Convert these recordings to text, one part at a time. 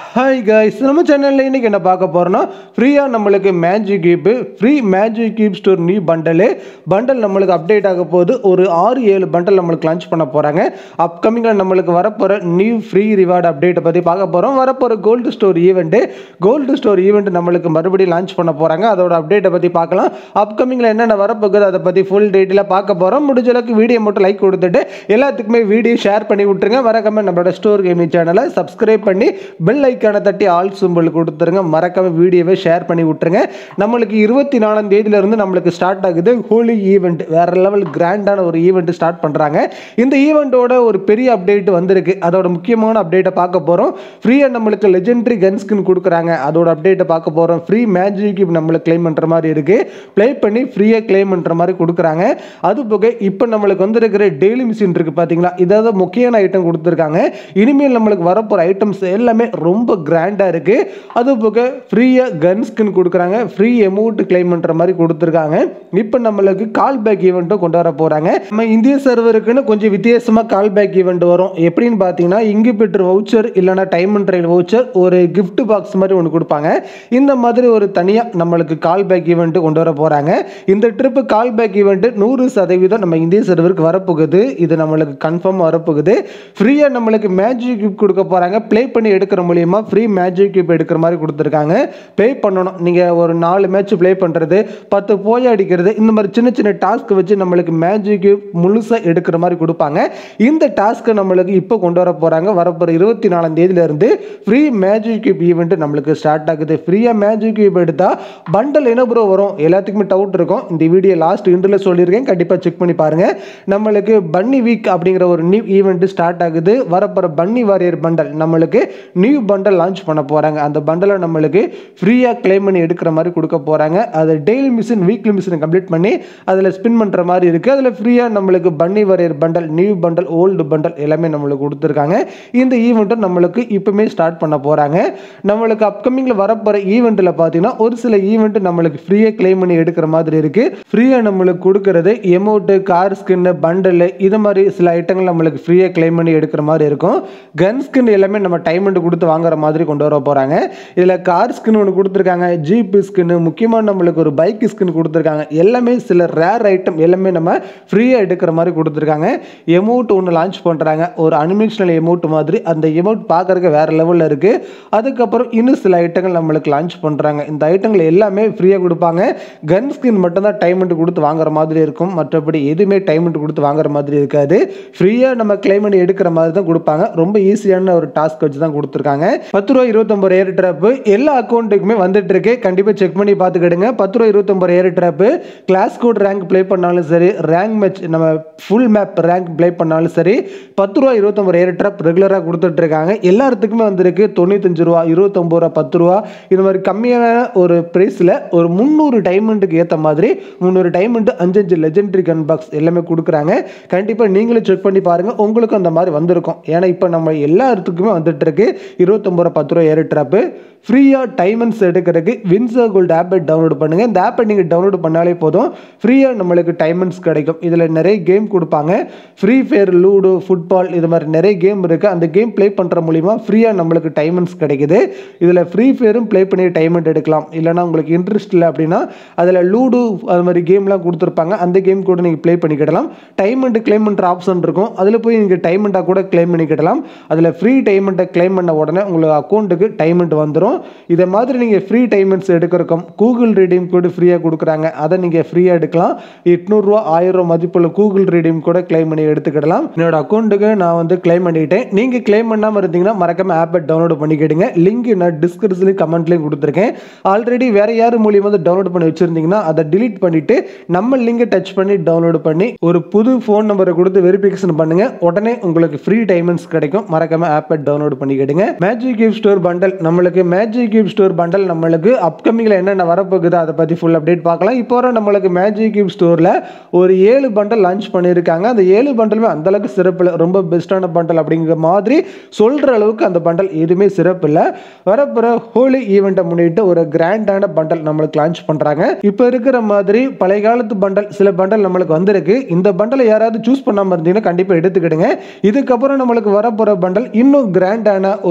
hi guys நம்ம சேனலில் இன்னைக்கு என்ன பார்க்க போறோம்னா ஃப்ரீயாக நம்மளுக்கு magic cube free magic cube store new bundle bundle நம்மளுக்கு அப்டேட் ஆக போகுது ஒரு ஆறு ஏழு பண்டல் நம்மளுக்கு லான்ச் பண்ண போகிறாங்க அப்கமிங்கில் நம்மளுக்கு வரப்போகிற நியூ ஃப்ரீ ரிவார்டு அப்டேட்டை பற்றி பார்க்க போகிறோம் வரப்போகிற gold store event gold store event நம்மளுக்கு மறுபடியும் லான்ச் பண்ண போகிறாங்க அதோட அப்டேட்டை பற்றி பார்க்கலாம் அப்கமிங்கில் என்னென்ன வரப்போகுது அதை பற்றி ஃபுல் டீட்டெயிலாக பார்க்க போகிறோம் முடிஞ்ச அளவுக்கு வீடியோ மட்டும் லைக் கொடுத்துட்டு எல்லாத்துக்குமே வீடியோ ஷேர் பண்ணி விட்டுருங்க மறக்காம நம்மளோட ஸ்டோர் கேமிங் சேனலை சப்ஸ்கிரைப் பண்ணி பெல் ஐக்கானை தட்டி ஆல் சிம்பிள் கொடுத்துருங்க மறக்காம வீடியோவை ஷேர் பண்ணி விட்டுருங்க நம்மளுக்கு இருபத்தி நாலாம் தேதியிலிருந்து நம்மளுக்கு ஸ்டார்ட் ஆகுது ஹோலி ஈவெண்ட் வேற லெவல் கிராண்டான ஒரு ஈவெண்ட் ஸ்டார்ட் பண்ணுறாங்க இந்த ஈவெண்ட்டோட ஒரு பெரிய அப்டேட் வந்திருக்கு அதோட முக்கியமான அப்டேட்டை பார்க்க போகிறோம் ஃப்ரீயாக நம்மளுக்கு லெஜெண்டரி கன் ஸ்கின் கொடுக்குறாங்க அதோட அப்டேட்டை பார்க்க போகிறோம் ஃப்ரீ மேஜிக் நம்மளுக்கு க்ளைம் பண்ணுற மாதிரி இருக்குது ப்ளே பண்ணி ஃப்ரீயாக க்ளைம் பண்ணுற மாதிரி கொடுக்குறாங்க அது போக இப்போ நம்மளுக்கு வந்திருக்கிற டெய்லி மிஷின் இருக்குது பார்த்தீங்களா இதாவது முக்கியமான ஐட்டம் கொடுத்துருக்காங்க இனிமேல் நம்மளுக்கு வரப்போகிற ஐட்டம்ஸ் எல்லாமே ரொம்ப கிராண்டாக இருக்குது அது போக ஃப்ரீயாக கன் ஸ்கின் கொடுக்குறாங்க ஃப்ரீ அமௌண்ட் கிளைம் பண்ணுற மாதிரி கொடுத்துருக்காங்க இப்போ நம்மளுக்கு கால் பேக் ஈவெண்ட்டும் கொண்டு வர போகிறாங்க நம்ம இந்திய சர்வருக்குன்னு கொஞ்சம் வித்தியாசமாக கால் பேக் ஈவெண்ட் வரும் எப்படின்னு பார்த்தீங்கன்னா இங்கு பெற்று வவுச்சர் இல்லைனா டைம் அண்ட் ட்ரைல் வவுச்சர் ஒரு gift பாக்ஸ் மாதிரி ஒன்று கொடுப்பாங்க இந்த மாதிரி ஒரு தனியாக நம்மளுக்கு கால் பேக் ஈவெண்ட்டு கொண்டு வர போகிறாங்க இந்த ட்ரிப்பு கால் பேக் ஈவெண்ட்டு நூறு சதவீதம் நம்ம இந்திய சர்வருக்கு வரப்போகுது இது நம்மளுக்கு கன்ஃபார்ம் வரப்போகுது ஃப்ரீயாக நம்மளுக்கு மேஜிக் கியூப் கொடுக்க போகிறாங்க ப்ளே பண்ணி எடுக்கிற மூலியமாக ஃப்ரீ மேஜிக் கியூப் எடுக்கிற மாதிரி கொடுத்துருக்காங்க ப்ளே பண்ணணும் நீங்கள் ஒரு நாலு மேட்ச் ப்ளே பண்ணுறது பத்து போய் அடிக்கிறது இந்த மாதிரி சின்ன சின்ன டாஸ்க் வச்சு நம்மளுக்கு மேஜிக் கியூப் முழுசாக எடுக்கிற மாதிரி கொடுப்பாங்க இந்த டாஸ்க்கை நம்மளுக்கு இப்போ கொண்டு வர போகிறாங்க வரப்போகிற இருபத்தி நாலாம் தேதியிலேருந்து ஃப்ரீ மேஜிக் கியூப் ஈவெண்ட் நம்மளுக்கு ஸ்டார்ட் ஆகுது ஃப்ரீயாக மேஜிக் கியூப் எடுத்தால் பண்டல் என்ன ப்ரோ வரும் எல்லாத்துக்குமே டவுட் இருக்கும் இந்த வீடியோ லாஸ்ட் இன்ட்ரில் சொல்லியிருக்கேன் கண்டிப்பாக செக் பண்ணி பாருங்கள் நம்மளுக்கு பன்னி வீக் அப்படிங்கிற ஒரு நியூ ஈவெண்ட் ஸ்டார்ட் ஆகுது வரப்போகிற பன்னி வாரியர் பண்டல் நம்மளுக்கு நியூ பண்டல் லான்ச் பண்ண போகிறாங்க அந்த பண்டலை நம்மளுக்கு ஃப்ரீயாக கிளைம் பண்ணி எடுக்கிற மாதிரி கொடுக்க போகிறாங்க அது daily mission weekly mission complete பண்ணி அதில் ஸ்பின் பண்ணுற மாதிரி இருக்குது அதில் ஃப்ரீயாக நம்மளுக்கு bunny warrior bundle new bundle old bundle எல்லாமே நம்மளுக்கு கொடுத்துருக்காங்க இந்த ஈவெண்ட்டும் நம்மளுக்கு இப்போமே ஸ்டார்ட் பண்ண போகிறாங்க நம்மளுக்கு அப்கமிங்கில் வரப்போகிற ஈவெண்ட்டில் பார்த்தீங்கன்னா ஒரு சில ஈவெண்ட் நம்மளுக்கு ஃப்ரீயாக கிளைம் பண்ணி எடுக்கிற மாதிரி இருக்குது ஃப்ரீயாக நம்மளுக்கு கொடுக்கறது எமௌண்ட்டு கார் ஸ்கின்னு பண்டல் இது மாதிரி சில ஐட்டங்கள் நம்மளுக்கு ஃப்ரீயாக கிளைம் பண்ணி எடுக்கிற மாதிரி இருக்கும் கன் ஸ்கின் எல்லாமே நம்ம டைமண்ட் கொடுத்து வாங்குற மாதிரி கொண்டு வர போகிறாங்க இதில் கார் ஸ்கின் ஒன்று கொடுத்துருக்காங்க ஜீப் ஸ்கின்னு முக்கியமாக நம்மளுக்கு ஒரு பைக் ஸ்கின் கொடுத்துருக்காங்க எல்லாமே சில ரேர் ஐட்டம் எல்லாமே நம்ம ஃப்ரீயாக எடுக்கிற மாதிரி கொடுத்துருக்காங்க எமௌண்ட் ஒன்று லான்ச் பண்ணுறாங்க ஒரு அனிமேஷனல் எமௌண்ட் மாதிரி அந்த எமௌண்ட் பார்க்கறதுக்கு வேறு லெவலில் இருக்குது அதுக்கப்புறம் இன்னும் சில ஐட்டங்கள் நம்மளுக்கு லான்ச் பண்ணுறாங்க இந்த ஐட்டங்கள் எல்லாமே ஃப்ரீயாக கொடுப்பாங்க கன் ஸ்கின் மட்டும்தான் டைமண்ட் கொடுத்து வாங்குற மாதிரி இருக்கும் மற்றபடி எதுவுமே டைமண்ட் கொடுத்து வாங்குற மாதிரி இருக்காது ஃப்ரீயாக நம்ம கிளைம் பண்ணி எடுக்கிற மாதிரி தான் கொடுப்பாங்க ரொம்ப ஈஸியான ஒரு டாஸ்க் வச்சு தான் கொடுத்துருக்காங்க பத்து ரூபா இருபத்தொம்பது ஏர் ட்ராப்பு எல்லா அக்கௌண்ட்டுக்குமே வந்துட்டு இருக்கு கண்டிப்பாக செக் பண்ணி பார்த்துக்கிடுங்க பத்து ரூபா இருபத்தொம்பது airdrop clash squad rank play பண்ணாலும் சரி ரேங்க் மேட்ச் நம்ம ஃபுல் மேப் ரேங்க் ப்ளே பண்ணாலும் சரி பத்து ரூபா இருபத்தொம்பது ஏர் ட்ராப் ரெகுலராக கொடுத்துட்டு இருக்காங்க எல்லாத்துக்குமே வந்திருக்கு தொண்ணூத்தஞ்சு ரூபா இருபத்தொம்பது ரூபா பத்து ரூபா இது மாதிரி கம்மியான ஒரு ப்ரைஸில் ஒரு முந்நூறு டைமண்டுக்கு ஏற்ற மாதிரி முந்நூறு டைமண்டு அஞ்சு அஞ்சு லெஜெண்டரி கன் பாக்ஸ் எல்லாமே கொடுக்குறாங்க கண்டிப்பாக நீங்களும் செக் பண்ணி பாருங்கள் உங்களுக்கும் அந்த மாதிரி வந்திருக்கும் ஏன்னா இப்போ நம்ம எல்லாத்துக்குமே வந்துட்டு இருக்கு இருபத்தொம்பது ரூபா பத்து ரூபா ஏர் ட்ராப்பு ஃப்ரீயாக டைமண்ட்ஸ் எடுக்கிறதுக்கு வின்சா கோல்டு ஆப்பை டவுன்லோட் பண்ணுங்கள் இந்த ஆப்பை நீங்கள் டவுன்லோட் பண்ணாலே போதும் ஃப்ரீயாக நம்மளுக்கு டைமண்ட்ஸ் கிடைக்கும் இதில் நிறைய கேம் கொடுப்பாங்க ஃப்ரீ ஃபயர் லூடோ ஃபுட்பால் இது மாதிரி நிறைய கேம் இருக்குது அந்த கேம் ப்ளே பண்ணுற மூலிமா ஃப்ரீயாக நம்மளுக்கு டைமண்ட்ஸ் கிடைக்குது இதில் ஃப்ரீ ஃபயரும் ப்ளே பண்ணி டைமண்ட் எடுக்கலாம் இல்லைனா உங்களுக்கு இன்ட்ரெஸ்ட் இல்லை அப்படின்னா அதில் லூடோ அது மாதிரி கேம்லாம் கொடுத்துருப்பாங்க அந்த கேம் கூட நீங்கள் ப்ளே பண்ணிக்கிடலாம் டைமண்ட் கிளைம் பண்ணுற ஆப்ஷன் இருக்கும் அதில் போய் நீங்கள் டைமண்ட்டாக கூட கிளைம் பண்ணிக்கிடலாம் அதில் ஃப்ரீ டைமண்ட்டை கிளைம் பண்ண உடனே உங்களுக்கு அக்கௌண்ட்டுக்கு டைமண்ட் வந்துடும் இதை மாதிரி நீங்கள் ஃப்ரீ டைமண்ட்ஸ் எடுக்கிறக்கும் கூகுள் ரீடியம் கூட ஃப்ரீயாக கொடுக்குறாங்க அதை நீங்கள் ஃப்ரீயாக எடுக்கலாம் எட்நூறுரூவா ஆயிரம் மதிப்புள்ள கூகுள் ரீடியம் கூட கிளைம் பண்ணி எடுத்துக்கிடலாம் என்னோட அக்கௌண்ட்டுக்கு நான் வந்து கிளைம் பண்ணிக்கிட்டேன் நீங்கள் கிளைம் பண்ணாமல் இருந்தீங்கன்னா மறக்காம ஆப்பை டவுன்லோட் பண்ணிக்கிடுங்க லிங்க் நான் டிஸ்கிரிப்ஷன்லையும் கமெண்ட்லையும் கொடுத்துருக்கேன் ஆல்ரெடி வேற யார் மூலியமாக வந்து டவுன்லோட் பண்ணி வச்சிருந்தீங்கன்னா அதை டிலீட் பண்ணிட்டு நம்ம லிங்கை டச் பண்ணி டவுன்லோட் பண்ணி ஒரு புது ஃபோன் நம்பரை கொடுத்து வெரிஃபிகேஷன் பண்ணுங்க உடனே உங்களுக்கு ஃப்ரீ டைமண்ட்ஸ் கிடைக்கும் மறக்காம ஆப்பை டவுன்லோட் பண்ணிக்கிடுங்க மேஜிக் கிஃப்ட் ஸ்டோர் பண்டல் நம்மளுக்கு மேஜிக் கிஃப்ட் ஸ்டோர் பண்டல் நம்மளுக்கு அப்கமிங்கில் என்னென்ன வரப்போகுது அதை பற்றி ஃபுல் அப்டேட் பார்க்கலாம் இப்போ வர நம்மளுக்கு மேஜிக் கிஃப்ட் ஸ்டோரில் ஒரு ஏழு பண்டல் லான்ச் பண்ணியிருக்காங்க அந்த ஏழு பண்டலுமே அந்தளவுக்கு சிறப்பு இல்லை ரொம்ப பெஸ்ட்டான பண்டல் அப்படிங்கிற மாதிரி சொல்கிற அளவுக்கு அந்த பண்டல் எதுவுமே சிறப்பு இல்லை வரப்போகிற ஹோலி ஈவெண்ட்டை முன்னிட்டு ஒரு கிராண்டான பண்டல் நம்மளுக்கு லான்ச் பண்ணுறாங்க இப்போ இருக்கிற மாதிரி பழைய காலத்து பண்டல் சில பண்டல் நம்மளுக்கு வந்திருக்கு இந்த பண்டலை யாராவது சூஸ் பண்ணாமல் இருந்தீங்கன்னா கண்டிப்பாக எடுத்துக்கிடுங்க இதுக்கப்புறம் நம்மளுக்கு வரப்போகிற பண்டல் இன்னும் கிராண்டான ஒரு சில பண்டல்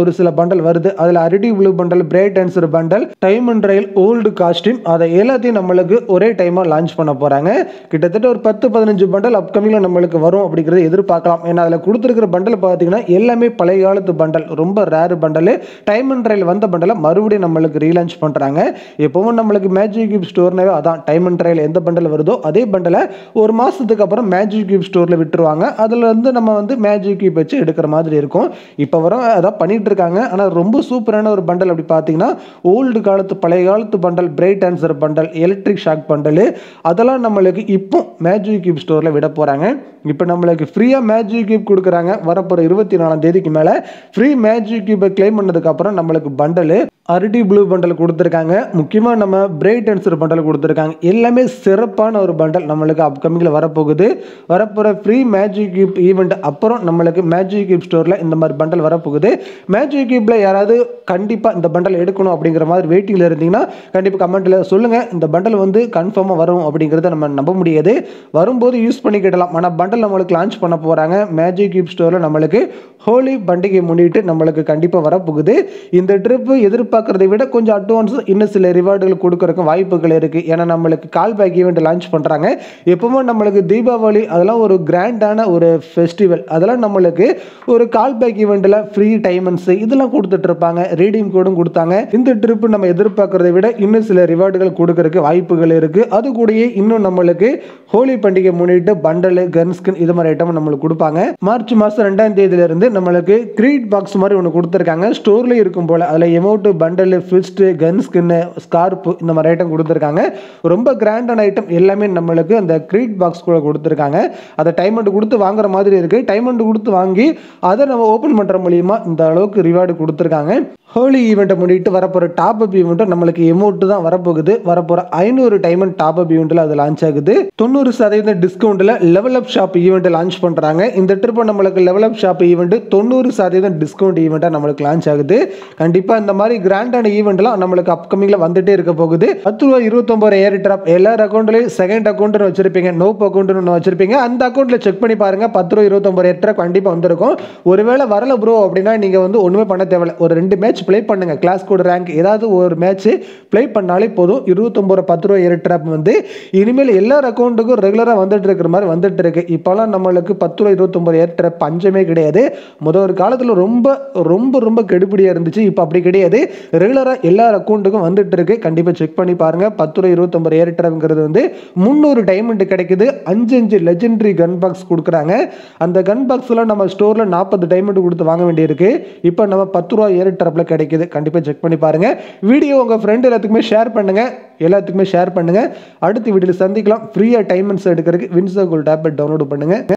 பண்டல் வருது அதில் அரிடி blue bundle bright answer bundle time and rail old costume அதை எல்லாத்தையும் நம்மளுக்கு ஒரே டைமாக லான்ச் பண்ண போகிறாங்க கிட்டத்தட்ட ஒரு பத்து பதினஞ்சு பண்டல் அப்கமிங்கில் நம்மளுக்கு வரும் அப்படிங்கிறத எதிர்பார்க்கலாம் ஏன்னா அதில் கொடுத்துருக்கிற பண்டல் பார்த்தீங்கன்னா எல்லாமே பழைய காலத்து பண்டல் ரொம்ப rare bundle time and rail வந்த பண்டலை மறுபடியும் நம்மளுக்கு ரீலான்ச் பண்ணுறாங்க எப்பவும் நம்மளுக்கு மேஜிக் கியூப் ஸ்டோர்னாவே அதான் டைம் அண்ட் ரயில் எந்த பண்டல் வருதோ அதே பண்டலை ஒரு மாதத்துக்கு அப்புறம் மேஜிக் கியூப் ஸ்டோரில் விட்டுருவாங்க அதில் வந்து நம்ம வந்து மேஜிக் கியூப் வச்சு எடுக்கிற மாதிரி இருக்கும் இப்போ வர அதான் பண்ணிட்டு இருக்காங்க ஆனால் ரொம்ப சூப்பரான ஒரு பண்டல் அப்படி பார்த்தீங்கன்னா ஓல்டு காலத்து பழைய காலத்து bundle bright answer bundle electric shock bundle அதெல்லாம் நம்மளுக்கு இப்போ மேஜிக் கியூப் ஸ்டோரில் விட போகிறாங்க இப்போ நம்மளுக்கு ஃப்ரீயாக மேஜிக் கியூப் கொடுக்குறாங்க வரப்போகிற இருபத்தி நாலாம் தேதிக்கு மேலே ஃப்ரீ மேஜிக் கியூபை கிளைம் பண்ணதுக்கப்புறம் நம்மளுக்கு பண்டலு அரிடி ப்ளூ பண்டல் கொடுத்துருக்காங்க முக்கியமாக நம்ம பிரைட் ஆன்சர் பண்டல் கொடுத்துருக்காங்க எல்லாமே சிறப்பான ஒரு பண்டல் நம்மளுக்கு அப்கமிங்கில் வரப்போகுது வரப்போகிற ஃப்ரீ மேஜிக் கியூப் ஈவெண்ட் அப்புறம் நம்மளுக்கு மேஜிக் கியூப் ஸ்டோரில் இந்த மாதிரி பண்டல் வரப்போகுது மேஜிக் கியூப்பில் யாராவது கண்டிப்பாக இந்த பண்டல் எடுக்கணும் அப்படிங்கிற மாதிரி வெயிட்டிங்கில் இருந்தீங்கன்னா கண்டிப்பாக கமெண்ட்டில் சொல்லுங்கள் இந்த பண்டல் வந்து கன்ஃபார்மாக வரும் அப்படிங்கிறத நம்ம நம்ப முடியாது வரும்போது யூஸ் பண்ணிக்கிடலாம் ஆனால் பண்டல் நம்மளுக்கு லான்ச் பண்ண போகிறாங்க மேஜிக் கியூப் ஸ்டோரில் நம்மளுக்கு ஹோலி பண்டிகை முன்னிட்டு நம்மளுக்கு கண்டிப்பாக வரப்போகுது இந்த ட்ரிப்பு எதிர்பார்க்கறதை விட கொஞ்சம் அட்வான்ஸ் இன்னும் சில ரிவார்டுகள் கொடுக்கறதுக்கு வாய்ப்புகள் இருக்குது ஏன்னா நம்மளுக்கு கால் பேக் ஈவெண்ட் லான்ச் பண்ணுறாங்க எப்பவுமே நம்மளுக்கு தீபாவளி அதெல்லாம் ஒரு கிராண்டான ஒரு ஃபெஸ்டிவல் அதெல்லாம் நம்மளுக்கு ஒரு கால் பேக் ஈவெண்ட்டில் ஃப்ரீ டைமண்ட்ஸ் இதெல்லாம் கொடுத்துட்டு இருப்பாங்க ரீடிங் கோடும் கொடுத்தாங்க இந்த ட்ரிப் நம்ம எதிர்பார்க்கறதை விட இன்னும் சில ரிவார்டுகள் கொடுக்கறதுக்கு வாய்ப்புகள் இருக்குது அது கூடயே இன்னும் நம்மளுக்கு ஹோலி பண்டிகை முன்னிட்டு பண்டலு கன் ஸ்கின் இது மாதிரி ஐட்டம் நம்மளுக்கு கொடுப்பாங்க மார்ச் மாதம் ரெண்டாம் தேதியிலிருந்து நம்மளுக்கு கிரீட் பாக்ஸ் மாதிரி ஒன்று கொடுத்துருக்காங்க ஸ்டோர்லேயே இருக்கும் போல் அதில் amount bundle fist gun skin scarf இந்த மாதிரி ஐட்டம் கொடுத்துருக்காங்க ரொம்ப கிராண்டான ஐட்டம் எல்லாமே நம்மளுக்கு அந்த கிரீட் பாக்ஸ் கூட கொடுத்துருக்காங்க அதை டைமண்ட் கொடுத்து வாங்குற மாதிரி இருக்குது டைமண்ட் கொடுத்து வாங்கி அதை நம்ம ஓப்பன் பண்ணுற மூலியமா இந்த அளவுக்கு ரிவார்டு கொடுத்துருக்காங்க ஹோலி ஈவெண்ட்டை முன்னிட்டு வரப்போகிற டாப் அப் ஈவெண்ட்டும் நம்மளுக்கு எமௌண்ட் தான் வரப்போகுது வரப்போகிற ஐநூறு டைமண்ட் டாப் அப் ஈவெண்ட்டில் அது லான்ச் ஆகுது தொண்ணூறு சதவீதம் டிஸ்கவுண்ட்டில் level up shop event launch பண்ணுறாங்க இந்த ட்ரிப்பை நம்மளுக்கு லெவல் அப் ஷாப் ஈவெண்ட் தொண்ணூறு சதவீதம் டிஸ்கவுண்ட் ஈவெண்ட்டாக நம்மளுக்கு லான்ச் ஆகுது கண்டிப்பாக இந்த மாதிரி கிராண்டான ஈவெண்ட்லாம் நம்மளுக்கு அப்கமிங்கில் வந்துட்டே இருக்க போகுது பத்து ரூபா இருபத்தொம்பது ஏர் ட்ராப் எல்லார் அக்கௌண்ட்லேயும் செகண்ட் அக்கௌண்ட்னு வச்சிருப்பீங்க நோப் அக்கௌண்ட்னு ஒன்று வச்சிருப்பீங்க அந்த அக்கௌண்ட்டில் செக் பண்ணி பாருங்க பத்து ரூபா இருபத்தொம்பது ஏர் ட்ராப் கண்டிப்பாக வந்திருக்கும் ஒருவேளை வரல ப்ரோ அப்படின்னா நீங்கள் வந்து ஒன்றுமே பண்ண தேவையில்ல ஒரு ரெண்டு மேட்ச் ப்ளே பண்ணுங்க கிளாஸ் கோட் ரேங்க் ஏதாவது ஒரு மேட்ச் ப்ளே பண்ணாலே போதும் இருபத்தொம்பது ரூபா பத்து ரூபா ஏர் ட்ராப் வந்து இனிமேல் எல்லார் அக்கௌண்ட்டுக்கும் ரெகுலராக வந்துட்டு இருக்கிற மாதிரி வந்துட்டு இருக்கு இப்போலாம் நம்மளுக்கு பத்து ரூபா இருபத்தொம்பது ஏர் ட்ராப் பஞ்சமே கிடையாது முதல் ஒரு காலத்தில் ரொம்ப ரொம்ப ரொம்ப கெடுபிடியாக இருந்துச்சு இப்போ அப்படி கிடையாது ரெகுலராக எல்லார் அக்கௌண்ட்டுக்கும் வந்துட்டு இருக்கு கண்டிப்பாக செக் பண்ணி பாருங்க பத்து ரூபா இருபத்தொம்பது ஏர் ட்ராப்ங்கிறது வந்து முந்நூறு டைமண்ட் கிடைக்குது அஞ்சு அஞ்சு லெஜெண்டரி கன் பாக்ஸ் கொடுக்குறாங்க அந்த கன் பாக்ஸ்லாம் நம்ம ஸ்டோரில் நாற்பது டைமண்ட் கொடுத்து வாங்க வேண்டியிருக்கு இப்போ நம்ம பத்து ரூபா ஏர் ட்ராப்பில் கிடைக்குது கண்டிப்பாக செக் பண்ணி பாருங்க வீடியோ உங்கள் ஃப்ரெண்ட் எல்லாத்துக்குமே ஷேர் பண்ணுங்க எல்லாத்துக்குமே ஷேர் பண்ணுங்க அடுத்த வீடியோவில் சந்திக்கலாம் ஃப்ரீயாக டைமண்ட்ஸ் எடுக்கிறதுக்கு வின்சோ கோல்ட் ஆப்பை டவுன்லோட் பண்ணுங்க